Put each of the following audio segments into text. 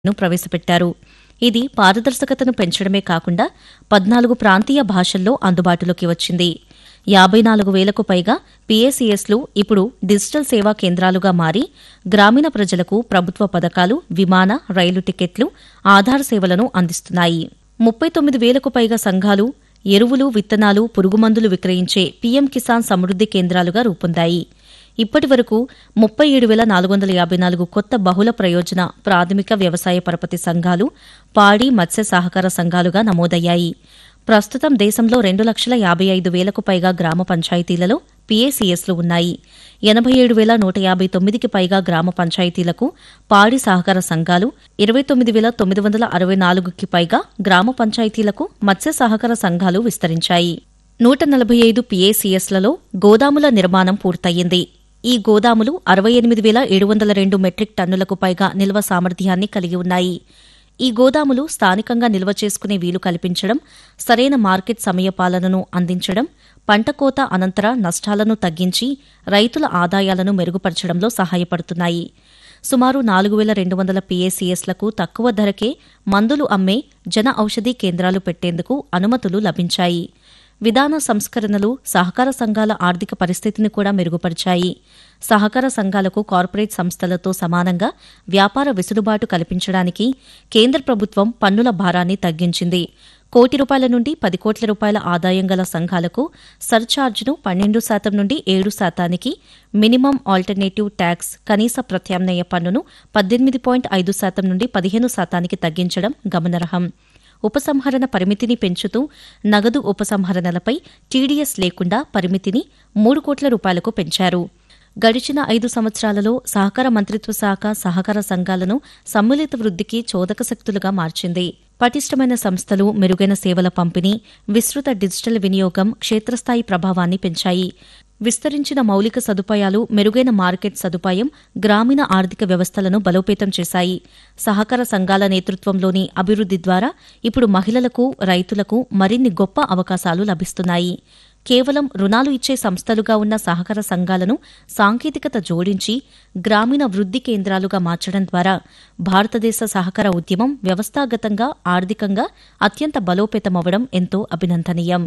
ను ప్రవేశపెట్టారు ఇది పారదర్శకతను పెంచడమే కాకుండా పద్నాలుగు ప్రాంతీయ భాషల్లో అందుబాటులోకి వచ్చింది యాబై నాలుగు వేలకు పైగా పీఏసీఎస్లు ఇప్పుడు డిజిటల్ సేవా కేంద్రాలుగా మారి గ్రామీణ ప్రజలకు ప్రభుత్వ పథకాలు విమాన రైలు టికెట్లు ఆధార్ సేవలను అందిస్తున్నాయి ముప్పై తొమ్మిది వేలకు పైగా సంఘాలు ఎరువులు విత్తనాలు పురుగుమందులు విక్రయించే పీఎం కిసాన్ సమృద్ది కేంద్రాలుగా రూపొందాయి ఇప్పటి వరకు ముప్పై ఏడు వేల నాలుగు వందల యాభై నాలుగు కొత్త బహుళ ప్రయోజన ప్రాథమిక వ్యవసాయ పరపతి సంఘాలు పాడి మత్స్య సహకార సంఘాలుగా నమోదయ్యాయి ప్రస్తుతం దేశంలో రెండు లక్షల యాభై ఐదు వేలకు పైగా గ్రామ పంచాయతీలలో పీఏసీఎస్లు ఉన్నాయి ఎనభై ఏడు వేల నూట యాభై తొమ్మిదికి పైగా గ్రామ పంచాయతీలకు పాడి సహకార సంఘాలు ఇరవై తొమ్మిది వేల తొమ్మిది వందల అరవై నాలుగుకి పైగా గ్రామ పంచాయతీలకు మత్స్య సహకార సంఘాలు విస్తరించాయి నూట నలభై ఐదు పీఏసీఎస్లలో గోదాముల నిర్మాణం పూర్తయింది ఈ గోదాములు అరవై ఎనిమిది వేల ఏడు వందల రెండు మెట్రిక్ టన్నులకు పైగా నిల్వ సామర్థ్యాన్ని కలిగి ఉన్నాయి ఈ గోదాములు స్థానికంగా నిల్వ చేసుకునే వీలు కల్పించడం సరైన మార్కెట్ సమయపాలనను అందించడం పంట కోత అనంతర నష్టాలను తగ్గించి రైతుల ఆదాయాలను మెరుగుపరచడంలో సహాయపడుతున్నాయి సుమారు నాలుగు వేల రెండు వందల పీఏసీఎస్లకు తక్కువ ధరకే మందులు అమ్మే జన ఔషధీ కేంద్రాలు పెట్టేందుకు అనుమతులు లభించాయి విధాన సంస్కరణలు సహకార సంఘాల ఆర్థిక పరిస్థితిని కూడా మెరుగుపరిచాయి సహకార సంఘాలకు కార్పొరేట్ సంస్థలతో సమానంగా వ్యాపార వెసులుబాటు కల్పించడానికి కేంద్ర ప్రభుత్వం పన్నుల భారాన్ని తగ్గించింది కోటి రూపాయల నుండి పది కోట్ల రూపాయల ఆదాయం గల సంఘాలకు సర్ఛార్జ్ను పన్నెండు శాతం నుండి ఏడు శాతానికి మినిమం ఆల్టర్నేటివ్ ట్యాక్స్ కనీస ప్రత్యామ్నాయ పన్నును పద్దెనిమిది పాయింట్ ఐదు శాతం నుండి పదిహేను శాతానికి తగ్గించడం గమనార్హం ఉపసంహరణ పరిమితిని పెంచుతూ నగదు ఉపసంహరణలపై టీడీఎస్ లేకుండా పరిమితిని మూడు కోట్ల రూపాయలకు పెంచారు గడిచిన ఐదు సంవత్సరాలలో సహకార మంత్రిత్వ శాఖ సహకార సంఘాలను సమ్మిళిత వృద్ధికి చోదక శక్తులుగా మార్చింది పటిష్టమైన సంస్థలు మెరుగైన సేవల పంపిణీ విస్తృత డిజిటల్ వినియోగం క్షేత్రస్థాయి ప్రభావాన్ని పెంచాయి విస్తరించిన మౌలిక సదుపాయాలు మెరుగైన మార్కెట్ సదుపాయం గ్రామీణ ఆర్థిక వ్యవస్థలను బలోపేతం చేశాయి సహకార సంఘాల నేతృత్వంలోని అభివృద్ది ద్వారా ఇప్పుడు మహిళలకు రైతులకు మరిన్ని గొప్ప అవకాశాలు లభిస్తున్నాయి కేవలం రుణాలు ఇచ్చే సంస్థలుగా ఉన్న సహకార సంఘాలను సాంకేతికత జోడించి గ్రామీణ వృద్ధి కేంద్రాలుగా మార్చడం ద్వారా భారతదేశ సహకార ఉద్యమం వ్యవస్థాగతంగా ఆర్థికంగా అత్యంత బలోపేతమవడం ఎంతో అభినందనీయం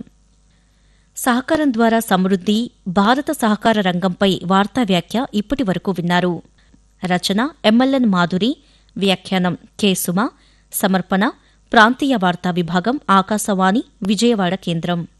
సహకారం ద్వారా సమృద్ధి భారత సహకార రంగంపై వార్తా వ్యాఖ్య ఇప్పటి వరకు విన్నారు రచన ఎంఎల్ఎన్ మాధురి వ్యాఖ్యానం కె సుమ సమర్పణ ప్రాంతీయ వార్తా విభాగం ఆకాశవాణి విజయవాడ కేంద్రం